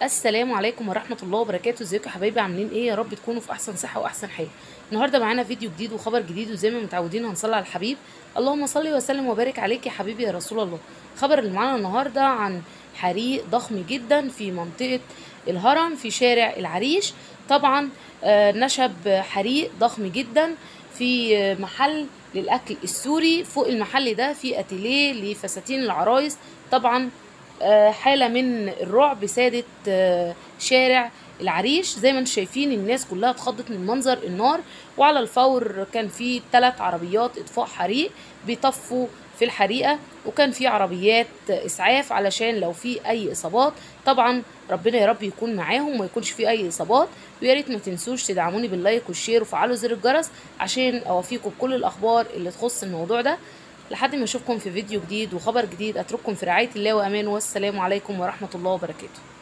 السلام عليكم ورحمة الله وبركاته ازيكم يا حبايبي عاملين ايه يا رب تكونوا في احسن صحة واحسن حال النهارده معانا فيديو جديد وخبر جديد وزي ما متعودين هنصلي على الحبيب اللهم صل وسلم وبارك عليك يا حبيبي يا رسول الله الخبر اللي معانا النهارده عن حريق ضخم جدا في منطقة الهرم في شارع العريش طبعا آه، نشب حريق ضخم جدا في آه، محل للاكل السوري فوق المحل ده في اتيليه لفساتين العرايس طبعا آه، حالة من الرعب سادت آه، شارع العريش زي ما انتم شايفين الناس كلها اتخضت من منظر النار وعلى الفور كان في ثلاث عربيات اطفاء حريق بيطفوا في الحريقة وكان في عربيات اسعاف علشان لو في اي اصابات طبعا ربنا يا رب يكون معاهم وما يكونش في اي اصابات ويا ريت ما تنسوش تدعموني باللايك والشير وفعلوا زر الجرس عشان اوافيكم بكل الاخبار اللي تخص الموضوع ده لحد ما اشوفكم في فيديو جديد وخبر جديد اترككم في رعاية الله وامان والسلام عليكم ورحمة الله وبركاته